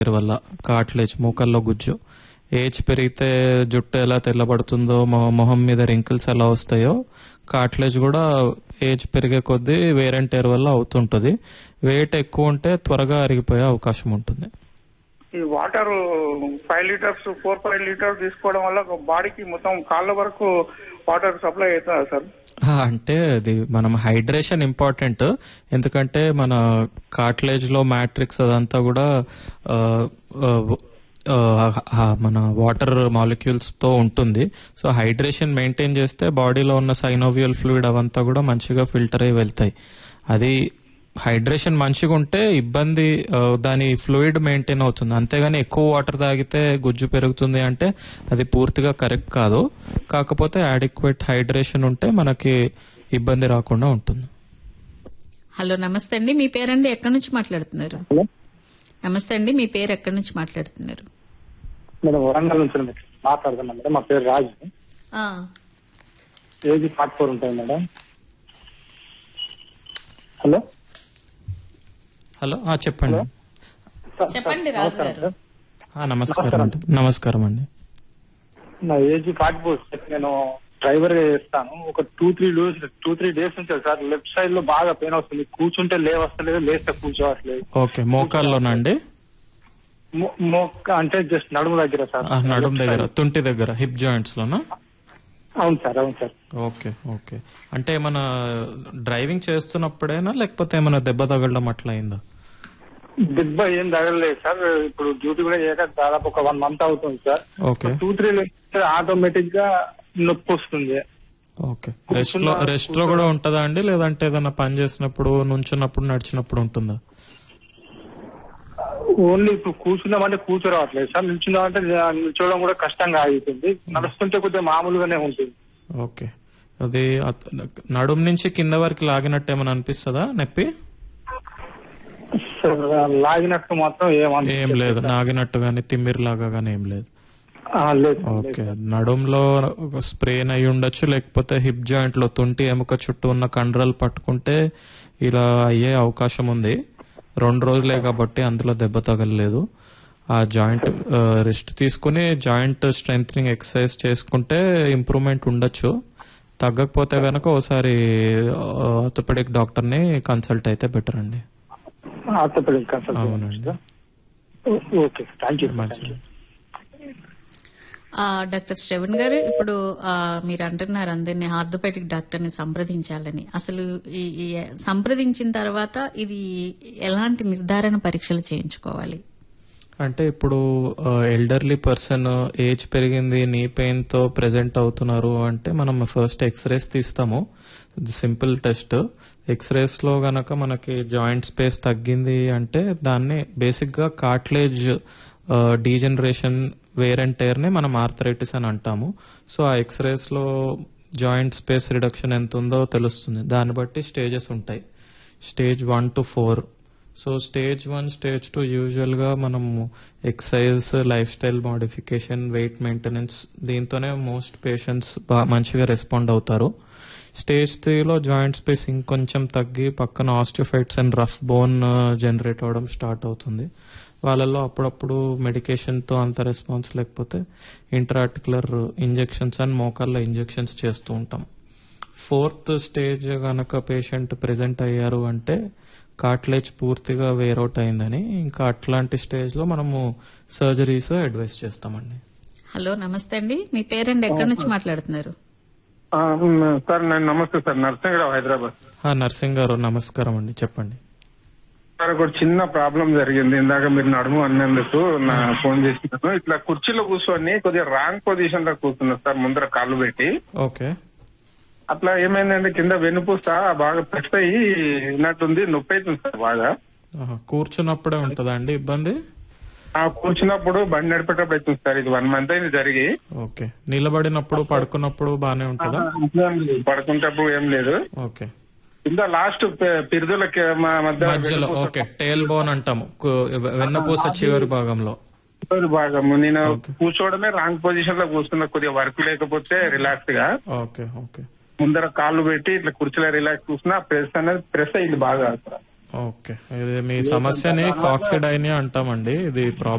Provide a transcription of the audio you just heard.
పేరు వల్ల కాట్లేజ్ మూకల్లో గుజ్జు ఏజ్ పెరిగితే జుట్టు ఎలా తెల్లబడుతుందో మొ- మొహం మీద రింకిల్స్ ఎలా వస్తాయో కాట్లేజ్ కూడా ఏజ్ పెరిగే కొద్దీ వేరెంటేర్ వల్ల అవుతుంటుంది వెయిట్ ఎక్కువ ఉంటే త్వరగా అరిగిపోయే అవకాశం ఉంటుంది ఈ water five litres four five litres తీసుకోవడం వల్ల బాడీకి మొత్తం కాళ్ళ వరకు వాటర్ సప్లై అవుతుందా సార్ ఆ, అంటే అది మనం హైడ్రేషన్ ఇంపార్టెంట్ ఎందుకంటే మన కార్ట్లేజ్ లో మ్యాట్రిక్స్ అదంతా కూడా ఆ, ఆ, ఆ, ఆ, మన వాటర్ మాలిక్యూల్స్ తో ఉంటుంది సో హైడ్రేషన్ మెయింటైన్ చేస్తే బాడీలో ఉన్న సైనోవియల్ ఫ్లూయిడ్ అవంతా కూడా మంచిగా ఫిల్టర్ అయి వెళ్తాయి అది హైడ్రేషన్ మంచిగా ఉంటే ఇబ్బంది ఆ, దాని ఫ్లూయిడ్ మెయింటైన్ అవుతుంది అంతేగాని ఎక్కువ వాటర్ తాగితే గుజ్జు పెరుగుతుంది అంటే అది పూర్తిగా కరెక్ట్ కాదు కాకపోతే అడిక్వేట్ హైడ్రేషన్ ఉంటే మనకి ఇబ్బంది రాకుండా ఉంటుంది హలో నమస్తే అండి మీ పేరండి ఎక్కడి నుంచి మాట్లాడుతున్నారు నమస్తే అండి మీ పేరు ఎక్కడి నుంచి మాట్లాడుతున్నారు మేడం వరంగల్ నుంచి మాట్లాడుతున్నాం మేడం మా పేరు రాజు ఆ, ఏజ్ ఫార్టీ ఫోర్ ఉంటుంది మేడం హలో హలో ఆ, చెప్పండి సార్, చెప్పండి సార్, రాజు నమస్కారం గారు సార్. ఆ, నమస్కారం అండి నమస్కారం అండి నా ఏజ్ ఫార్టీ ఫోర్ సార్ నేను డ్రైవర్ గా చేస్తాను ఒక two three days two three days నుంచి సార్ లెఫ్ట్ సైడ్ లో బాగా పెయిన్ వస్తుంది కూర్చుంటే లేవస్తలేదు లేస్తే కూర్చోవట్లేదు ఓకే మోకాల్లోనండి మొ- మొక్క అంటే జస్ట్ నడుము దగ్గర సార్ ఆ, నడుం దగ్గర తుంటి దగ్గర హిప్ జాయింట్స్ లోనా అవును సార్ అవును సార్ ఓకే ఓకే అంటే మన డ్రైవింగ్ చేస్తున్నప్పుడేనా లేకపోతే ఏమైనా దెబ్బ తగలడం అట్లా అయిందా దెబ్బ ఏం తగలలేదు సార్ ఇప్పుడు డ్యూటీ కూడా చేయక దాదాపు ఒక వన్ మంత్ అవుతుంది sir okay two three automatic గా నొప్పి వస్తుంది ఓకే రెస్ట్ లో రెస్ట్ లో కూడా ఉంటుందా అండి లేదంటే ఏదైనా పని చేసినప్పుడు నుంచున్నప్పుడు నడిచినప్పుడు ఉంటుందా ఓన్లీ ఇప్పుడు కూర్చున్నామంటే కూర్చోరావట్లేదు సార్ నిల్చున్నామంటే నిల్చోవడం కూడా కష్టంగా ఆగుతుంది నడుస్తుంటే కొద్దిగా మామూలుగానే ఉంటుంది ఓకే అది అత- నడుం నుంచి కింద వరకు లాగినట్టు ఏమైనా అనిపిస్తుందా నొప్పి సార్, లాగినట్టు మాత్రం ఏం ఏమన్నా లేదు నాగినట్టు గానీ తిమ్మిరిలాగా గానీ ఏం లేదు లేదు ఓకే నడుంలో స్ప్రెయిన్ అయి ఉండొచ్చు లేకపోతే హిప్ జాయింట్ లో తుంటి ఎముక చుట్టూ ఉన్న కండరాలు పట్టుకుంటే ఇలా అయ్యే అవకాశం ఉంది రెండు రోజులే కాబట్టి అందులో దెబ్బ తగలలేదు ఆ జాయింట్ రెస్ట్ తీసుకుని జాయింట్ స్ట్రెంగ్ ఎక్సర్సైజ్ చేసుకుంటే ఇంప్రూవ్మెంట్ ఉండొచ్చు తగ్గకపోతే గనక ఒకసారి ఆర్థోపెడిక్ డాక్టర్ ని కన్సల్ట్ అయితే బెటర్ అండి ఆర్థోపెడిక్ కన్సల్ట్ అవునండి ఓకే థ్యాంక్ యూ మంచిది ఆ, డాక్టర్ శ్రవణ్ గారు ఇప్పుడు ఆ, మీరు అంటున్నారు అందరినీ ఆర్థోపెడిక్ డాక్టర్ ని సంప్రదించాలని అసలు ఈ ఈ సంప్రదించిన తర్వాత ఇది ఎలాంటి నిర్ధారణ పరీక్షలు చేయించుకోవాలి అంటే ఇప్పుడు ఎల్డర్లీ పర్సన్ ఏజ్ పెరిగింది నీ పెయిన్ తో ప్రెజెంట్ అవుతున్నారు అంటే మనం ఫస్ట్ ఎక్స్రేస్ తీస్తాము సింపుల్ టెస్ట్ ఎక్స్రేస్ లో గనక మనకి జాయింట్ స్పేస్ తగ్గింది అంటే దాన్ని బేసిక్ గా cartilage degeneration wear and tear ని మనం ఆర్థరైటిస్ అని అంటాము సో ఆ ఎక్స్రేస్ లో జాయింట్ స్పేస్ రిడక్షన్ ఎంత ఉందో తెలుస్తుంది దాన్ని బట్టి స్టేజెస్ ఉంటాయి stage one to four so stage one stage two usual గా మనం exercise life style modification weight maintenance దీంతోనే మోస్ట్ పేషెంట్స్ మంచిగా రెస్పాండ్ అవుతారు స్టేజ్ త్రీలో జాయింట్ స్పేస్ ఇంకొంచెం తగ్గి పక్కన osteophytes and rough bone generate అవడం స్టార్ట్ అవుతుంది వాళ్ళల్లో అప్పుడప్పుడు మెడికేషన్తో అంత రెస్పాన్స్ లేకపోతే ఇంటరార్టికులర్ ఇంజెక్షన్స్ అండ్ మోకాళ్ళ ఇంజెక్షన్స్ చేస్తూ ఉంటాం ఫోర్త్ స్టేజ్ గనక పేషెంట్ ప్రెజెంట్ అయ్యారు అంటే కార్ట్లేజ్ పూర్తిగా వేరౌట్ అయిందని ఇంకా అట్లాంటి స్టేజ్ లో మనము సర్జరీస్ అడ్వైస్ చేస్తామండి హలో నమస్తే అండి మీ పేరండి ఎక్కడి నుంచి మాట్లాడుతున్నారు సార్ నేను నమస్తే సార్ నరసింహరావు హైదరాబాద్ ఆ, నర్సింగ్ గారు నమస్కారం అండి చెప్పండి సార్ ఒక చిన్న ప్రాబ్లం జరిగింది ఇందాక మీరు నడుము అన్నందుకు నా ఫోన్ చేసినాను ఇట్లా కుర్చీలో కూర్చొని కొద్దిగా రాంగ్ పొజిషన్ లో కూర్చున్నా సార్ ముందర కాళ్ళు పెట్టి ఓకే అట్లా ఏమైందంటే కింద వెనుపూస బాగా ప్రెస్ అయ్యి ఉన్నట్టుంది నొప్పి అవుతుంది సార్ బాగా ఆహా, కూర్చున్నప్పుడే ఉంటుందా అండి ఇబ్బంది ఆ కూర్చున్నప్పుడు బండి నడిపేటప్పుడు అవుతుంది సార్ ఇది వన్ మంత్ అయింది జరిగి ఓకే నిలబడినప్పుడు పడుకున్నప్పుడు బానే ఉంటుందా అట్లేం లేదు. పడుకుంటప్పుడు ఏం లేదు ఓకే కింద లాస్ట్ పిరుదులకి మా మధ్య మధ్యలో వెన్నుపూస ఓకే టేల్ బోన్ అంటాము కు- వెన్నపూస చివరి భాగంలో చివరి భాగము నేను కూర్చోవడమే రాంగ్ పొజిషన్ లో కూర్చున్నా కొద్దిగా వర్క్ లేకపోతే రిలాక్స్ గా ఓకే ఓకే ముందర కాళ్ళు పెట్టి ఇట్లా కుర్చీలో రిలాక్స్ కూర్చున్నా ప్రెస్ అనేది ప్రెస్ అయింది బాగా అక్కడ ఓకే ఇది మీ సమస్యని కాక్సిడైనియా అంటామండి ఇది ప్రాబ్లం